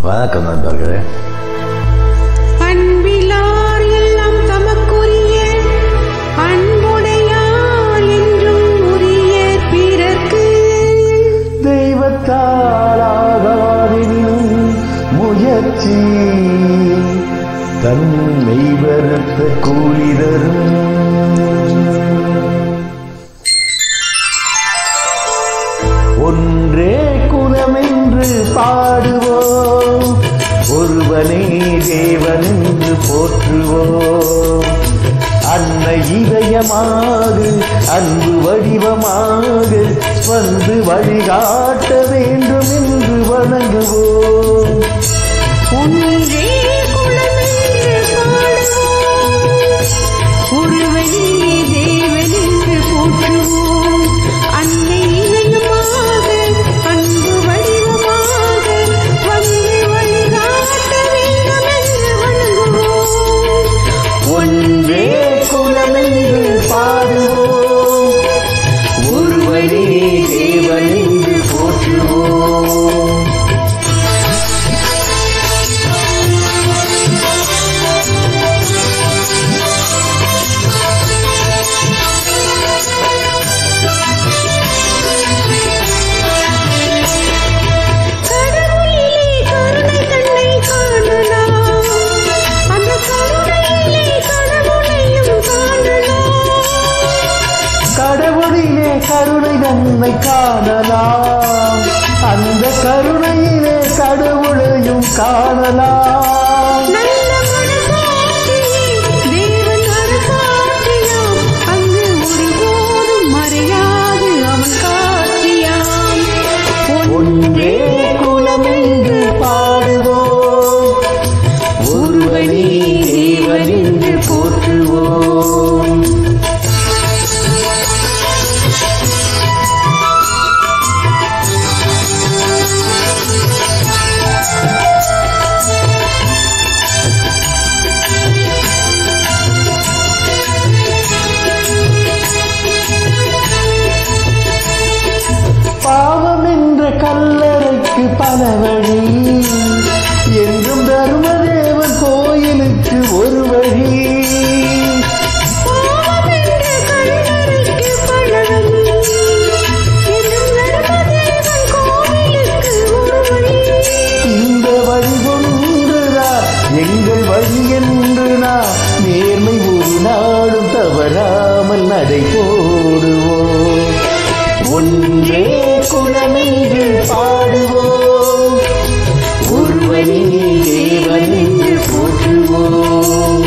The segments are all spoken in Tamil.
வணக்கம் நண்பர்களே அன்பிலார் எல்லாம் தமக்குரிய அன்புடையார் என்றும் உரிய பிறர்க்கு தெய்வத்தாலாகாதெனினும் முயற்சி தன்னை வருத்த கூலி தரும் ஒன்றே குலமென்று பாடுவோம் ஒருவனே தேவன் என்று போற்றுவோம் அன்னை இதயமாக அன்பு வடிவமாக வந்து வழிகாட்ட வேண்டும் என்று வணங்குவோம் ஒன்றே குலமென்று பாடுவோம் ஒருவனே தேவன் என்று போற்றுவோம் அன்னை இதயமாக அன்பு வடிவமாக வந்து வழிகாட்ட வேண்டும் என்று வணங்குவோம் ஒன்றே குலமென்று பாடுவோம் ஒருவனே தேவன் என்று போற்றுவோம் கடவுளிலே கருணை தன்னை காணலாம் அந்த கருணையிலே கடவுளையும் காணலாம் கடவுளிலே கருணை நம்மை காணலாம் அந்த கருணையிலே கடவுளையும் காணலாம் நல்ல மனசாட்சியே தேவன் அரசாட்சியாம் அங்கு ஒருபோதும் மறையாது அவன் காட்சியாம் ஒன்றே குலமென்று பாடுவோம் ஒருவனே தேவன் என்று போற்றுவோம் பாவம் என்ற கல்லறைக்கு பல வழி என்றும் தர்மதேவன் கோயிலுக்கு ஒரு வழி பாவம் என்ற கல்லறைக்கு பலவழி என்றும் தர்மதேவன் கோவிலுக்கு ஒரு வழி இந்த வழி ஒன்றுதான் எங்கள் வழி என்று நான் நேர்மை ஒரு நாளும் தவறாமல் நடை போடுவோம் ஒன்றே குலமென்று பாடுவோம் ஒருவனே தேவன் என்று போற்றுவோம்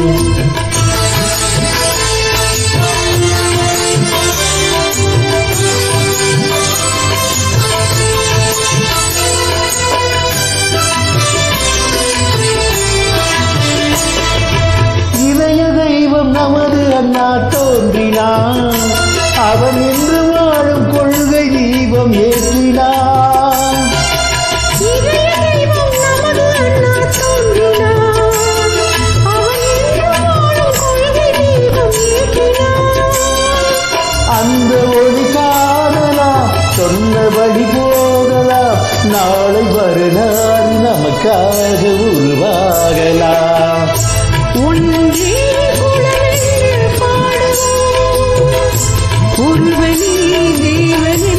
இளைய தெய்வம் நமது அண்ணா தோன்றினான் அவன் என்று வாழும் கொள்கை தீபம் ஏற்றினான் இதய தெய்வம் நமது அண்ணா தோன்றினான் அவன் என்று வாழும் கொள்கை தீபம் ஏற்றினான் அந்த ஒளி காணலாம் சொன்னபடி போகலாம் நாளை மறுநாள் நமக்காக உருவாகலாம் ஒன்றே குலமென்று பாடுவோம் ஒருவனே தேவன்